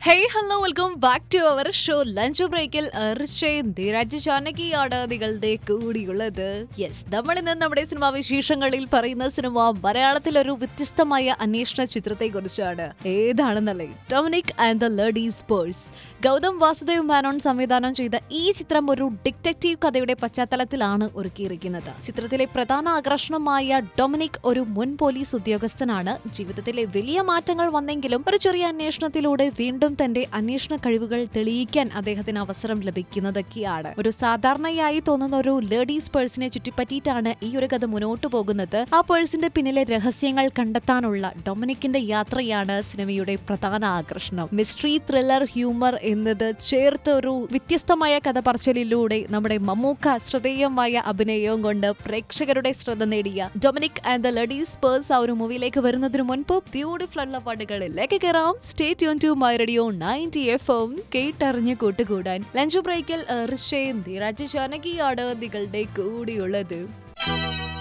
hey hello welcome back to our show lunch ബ്രേക്കിൽ ഋഷയും ധീരാജ് ജാനകിയാണ് നിങ്ങളുടെ കൂടിയുള്ളത് യെസ് നമ്മൾ ഇന്ന് നമ്മുടെ സിനിമാ വിശേഷങ്ങളിൽ പറയുന്ന സിനിമ മലയാളത്തിൽ ഒരു വ്യത്യസ്തമായ അന്വേഷണ ചിത്രത്തെ കുറിച്ചാണ് ഏതാണെന്നല്ലേ Dominic and the ladies purse Gautham Vasudev Menon സംവിധാനം ചെയ്ത ഈ ചിത്രം ഒരു ഡിറ്റക്റ്റീവ് കഥയുടെ പശ്ചാത്തലത്തിലാണ് ഒരുക്കിയിരിക്കുന്നത് ചിത്രത്തിലെ പ്രധാന ആകർഷണമായ ഡൊമിനിക് ഒരു മുൻ പോലീസ് ഉദ്യോഗസ്ഥനാണ് ജീവിതത്തിലെ വലിയ മാറ്റങ്ങൾ വന്നെങ്കിലും ഒരു ചെറിയ അന്വേഷണത്തിലൂടെ വീണ്ടും തന്റെ അന്വേഷണ കഴിവുകൾ തെളിയിക്കാൻ അദ്ദേഹത്തിന് അവസരം ലഭിക്കുന്നതൊക്കെയാണ് ഒരു സാധാരണയായി തോന്നുന്ന ഒരു ലേഡീസ് പേഴ്സിനെ ചുറ്റിപ്പറ്റിയിട്ടാണ് ഈ ഒരു കഥ മുന്നോട്ട് പോകുന്നത് ആ പേഴ്സിന്റെ പിന്നിലെ രഹസ്യങ്ങൾ കണ്ടെത്താനുള്ള ഡൊമിനിക്കിന്റെ യാത്രയാണ് സിനിമയുടെ പ്രധാന ആകർഷണം മിസ്റ്ററി ത്രില്ലർ ഹ്യൂമർ എന്നത് ചേർത്ത് ഒരു വ്യത്യസ്തമായ കഥ പറച്ചിലിലൂടെ നമ്മുടെ മമ്മൂക്ക ശ്രദ്ധേയമായ അഭിനയവും കൊണ്ട് പ്രേക്ഷകരുടെ ശ്രദ്ധ നേടിയ Dominic and the ladies purse ആ ഒരു മൂവിയിലേക്ക് വരുന്നതിന് മുൻപ് ബ്യൂട്ടിഫുൾ ഉള്ള പാട്ടുകളിലേക്ക് കയറാം stay tune to my radio ninety F M കേട്ടറിഞ്ഞ് കൂട്ടുകൂടാൻ ലഞ്ച് ബ്രേക്കിൽ ഋഷയും ധീരാജ് ജാനകിയാണ് നിങ്ങളുടെ കൂടിയുള്ളത്